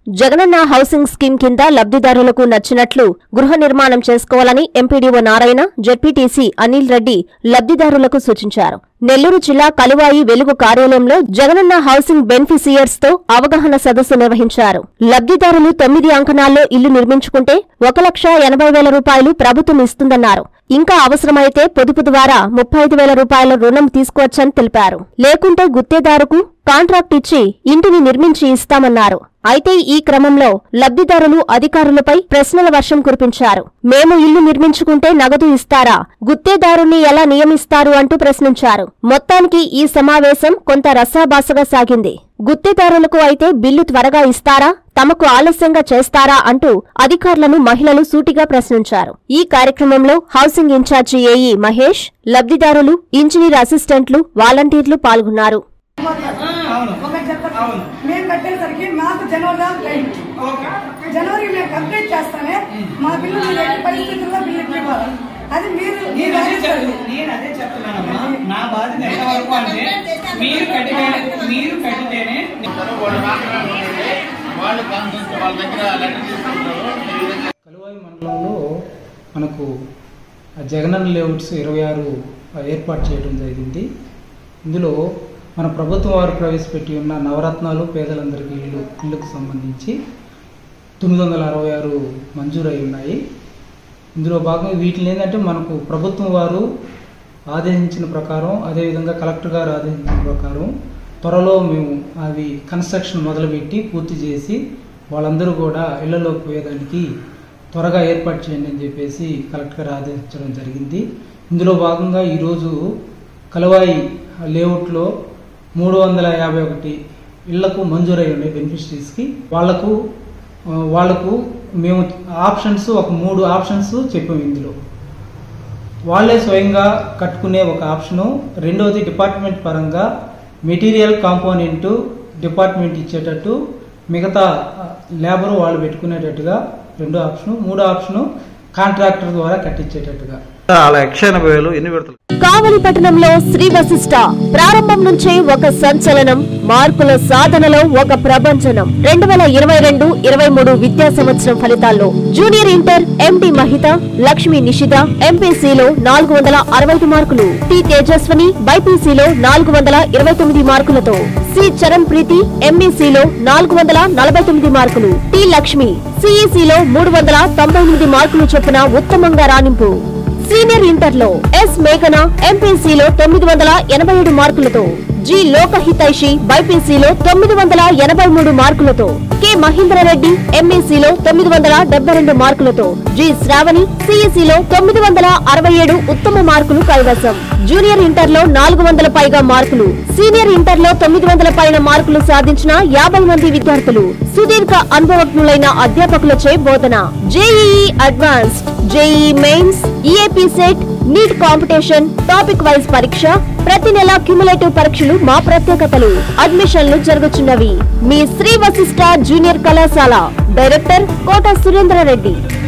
Jagananna housing scheme కింద లబ్ధిదారులకు నచ్చినట్లు గృహ నిర్మాణం చేసుకోవాలని ఎంపీడీఓ నారాయణ జెడ్పీటీసీ అనిల్ రెడ్డి లబ్ధిదారులకు సూచించారు నెల్లూరు జిల్లా కలువాయి వెలుగు కార్యాలయంలో జగనన్న హౌసింగ్ బెనిఫిసియర్స్ తో అవగాహన సదస్సు నిర్వహించారు లబ్ధిదారులు తొమ్మిది అంకణాల్లో ఇల్లు నిర్మించుకుంటే ఒక లక్ష ఎనభై వేల రూపాయలు ప్రభుత్వం ఇస్తుందన్నారు ఇంకా అవసరమైతే పొదుపు ద్వారా ముప్పై ఐదు వేల రూపాయల రుణం తీసుకోవచ్చని తెలిపారు లేకుంటే గుత్తేదారుకు కాంట్రాక్ట్ ఇచ్చి ఇంటిని నిర్మించి ఇస్తామన్నారు అయితే ఈ క్రమంలో లబ్ధిదారులు అధికారులపై ప్రశ్నల వర్షం కురిపించారు మేము ఇల్లు నిర్మించుకుంటే నగదు ఇస్తారా గుత్తేదారుని ఎలా నియమిస్తారు అంటూ ప్రశ్నించారు మొత్తానికి ఈ సమావేశం కొంత రసాభాసగా సాగింది గుత్తేదారులకు అయితే బిల్లు త్వరగా ఇస్తారా తమకు ఆలస్యంగా చేస్తారా అంటూ అధికారులను మహిళలు సూటిగా ప్రశ్నించారు ఈ కార్యక్రమంలో హౌసింగ్ ఇన్ఛార్జి ఏఈ మహేష్ లబ్ధిదారులు ఇంజనీర్ అసిస్టెంట్లు వాలంటీర్లు పాల్గొన్నారు అవును ఒకటి చెప్తా అవును. మేము కట్టేసరికి మాకు జనవరి దాకా టైం ఓకే జనవరి మేము కంప్లీట్ చేస్తానే మా బిల్లు మీరు ఎట్టి పరిస్థితుల్లో బిల్లు ఇవ్వాలి అది మీరు నేను మీరు అదే ఆలోచించండి. చెప్తు- నేను అదే చెప్తున్నానమ్మా నా బాధ్యత ఎంత వరకు అంటే మీరు కట్టితేనే మీరు కట్టితేనే వాళ్ళు కాన్సెప్ట్ వాళ్ళ దగ్గర లెటర్ తీసుకుంటారు కలువాయి మండలంలో మనకు ఆ జగనన్న లేఅవుట్స్ ఇరవై ఆరు ఏర్పాటు చేయడం జరిగింది ఇందులో మన ప్రభుత్వం వారు ప్రవేశపెట్టి ఉన్న నవరత్నాలు పేదలందరికీ ఇల్లు ఇల్లుకు సంబంధించి తొమ్మిది వందల అరవై ఆరు మంజూరై ఉన్నాయి ఇందులో భాగంగా వీటిని ఏంటంటే మనకు ప్రభుత్వం వారు ఆదేశించిన ప్రకారం అదేవిధంగా కలెక్టర్ గారు ఆదేశించిన ప్రకారం త్వరలో మేము అవి కన్స్ట్రక్షన్ మొదలుపెట్టి పూర్తి చేసి వాళ్ళందరూ కూడా ఇళ్లలోకి పోయేదానికి త్వరగా ఏర్పాటు చేయండి అని చెప్పేసి కలెక్టర్ గారు ఆదేశించడం జరిగింది ఇందులో భాగంగా ఈరోజు కలవాయి లేఅవుట్లో మూడు వందల యాభై ఒకటి ఇళ్లకు మంజూరై ఉన్నాయి బెనిఫిషరీస్కి వాళ్లకు ఆ, వాళ్లకు మేము ఆప్షన్స్ ఒక మూడు ఆప్షన్స్ చెప్పాము ఇందులో వాళ్ళే స్వయంగా కట్టుకునే ఒక ఆప్షను రెండవది డిపార్ట్మెంట్ పరంగా మెటీరియల్ కాంపోనెంట్ డిపార్ట్మెంట్ ఇచ్చేటట్టు మిగతా లేబర్ వాళ్ళు పెట్టుకునేటట్టుగా రెండో ఆప్షను మూడో ఆప్షను కాంట్రాక్టర్ ద్వారా కట్టించేటట్టుగా అలా యక్ష ఎనభై వేలు ఎన్ని విడతలు కావలి పట్టణంలో శ్రీ వశిష్ట ప్రారంభం నుంచే ఒక సంచలనం మార్కుల సాధనలో ఒక ప్రభంజనం రెండు వేల ఇరవై రెండు ఇరవై మూడు విద్యా సంవత్సరం ఫలితాల్లో junior inter MD Mahitha Lakshmi Nishitha ఎంపీసీలో నాలుగు వందల అరవై ఐదు మార్కులు టి తేజస్వని బైపీసీలో నాలుగు వందల ఇరవై తొమ్మిది మార్కులతో సి చరణ్ ప్రీతి ఎంఈసీలో నాలుగు వందల నలభై తొమ్మిది మార్కులు టి లక్ష్మి సిఈసీలో మూడు వందల తొంభై ఎనిమిది మార్కులు చొప్పున ఉత్తమంగా రాణింపు సీనియర్ ఇంటర్లో ఎస్ మేఘన ఎంపీసీలో తొమ్మిది వందల ఎనభై ఏడు మార్కులతో జి లోకహితైషి బైపీసీలో తొమ్మిది వందల ఎనభై మూడు మార్కులతో కె మహేంద్రరెడ్డి ఎంఈసీలో తొమ్మిది వందల డెబ్బై రెండు మార్కులతో జి శ్రావణి సిఈసీలో తొమ్మిది వందల అరవై ఏడు ఉత్తమ మార్కులు కైవసం జూనియర్ ఇంటర్లో నాలుగు వందల పైగా మార్కులు సీనియర్ ఇంటర్లో తొమ్మిది వందల పైన మార్కులు సాధించిన యాభై మంది విద్యార్థులు సుదీర్ఘ అనుభవజ్ఞులైన అధ్యాపకులచే బోధన JEE advanced JEE mains EAPCET NEET competition topic wise పరీక్ష ప్రతి నెల క్యుములేటివ్ పరీక్షలు మా ప్రత్యేకతలు అడ్మిషన్లు జరుగుతున్నవి మీ శ్రీ వశిష్ట జూనియర్ కళాశాల డైరెక్టర్ కోట సురేంద్ర రెడ్డి